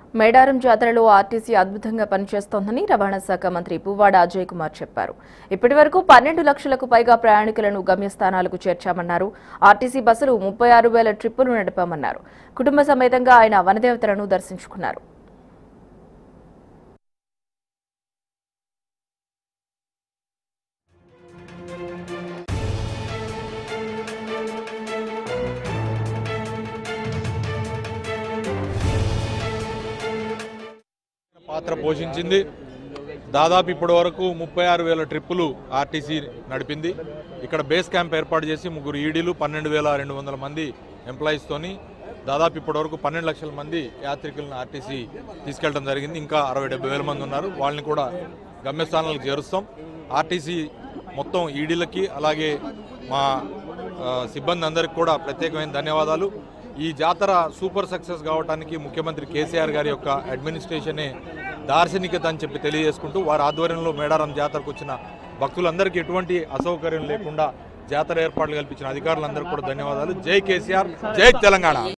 మేడారం జాతరలో ఆర్టీసీ అద్భుతంగా పనిచేస్తోందని రవాణా శాఖ మంత్రి పువ్వాడ అజయ్ కుమార్ చెప్పారు ఇప్పటి వరకు పన్నెండు లక్షలకు పైగా ప్రయాణికులను గమ్యస్థానాలకు చేర్చామన్నారు ఆర్టీసీ బస్సులు ముప్పై ఆరు వేల ట్రిప్పులు నడిపామన్నారు కుటుంబ సమేతంగా ఆయన వనదేవతలను దర్శించుకున్నారు పాత్ర పోషించింది దాదాపు ఇప్పటి వరకు ముప్పై ఆరు వేల ట్రిప్పులు ఆర్టీసీ నడిపింది ఇక్కడ బేస్ క్యాంప్ ఏర్పాటు చేసి ముగ్గురు ఈడీలు పన్నెండు వేల రెండు వందల మంది ఎంప్లాయీస్తోని దాదాపు ఇప్పటి వరకు పన్నెండు లక్షల మంది యాత్రికులను ఆర్టీసీ తీసుకెళ్ళడం జరిగింది ఇంకా అరవై డెబ్బై వేల మంది ఉన్నారు వాళ్ళని కూడా గమ్యస్థానాలకు చేరుస్తాం ఆర్టీసీ మొత్తం ఈడీలకి అలాగే మా ఆ, సిబ్బంది అందరికి కూడా ప్రత్యేకమైన ధన్యవాదాలు ఈ జాతర సూపర్ సక్సెస్ కావడానికి ముఖ్యమంత్రి కేసీఆర్ గారి యొక్క అడ్మినిస్ట్రేషనే దార్శనికత అని చెప్పి తెలియజేసుకుంటూ వారి ఆధ్వర్యంలో మేడారం జాతరకు వచ్చిన భక్తులందరికీ ఎటువంటి అసౌకర్యం లేకుండా జాతర ఏర్పాట్లు కల్పించిన అధికారులందరికీ కూడా ధన్యవాదాలు జై కేసీఆర్ జై తెలంగాణ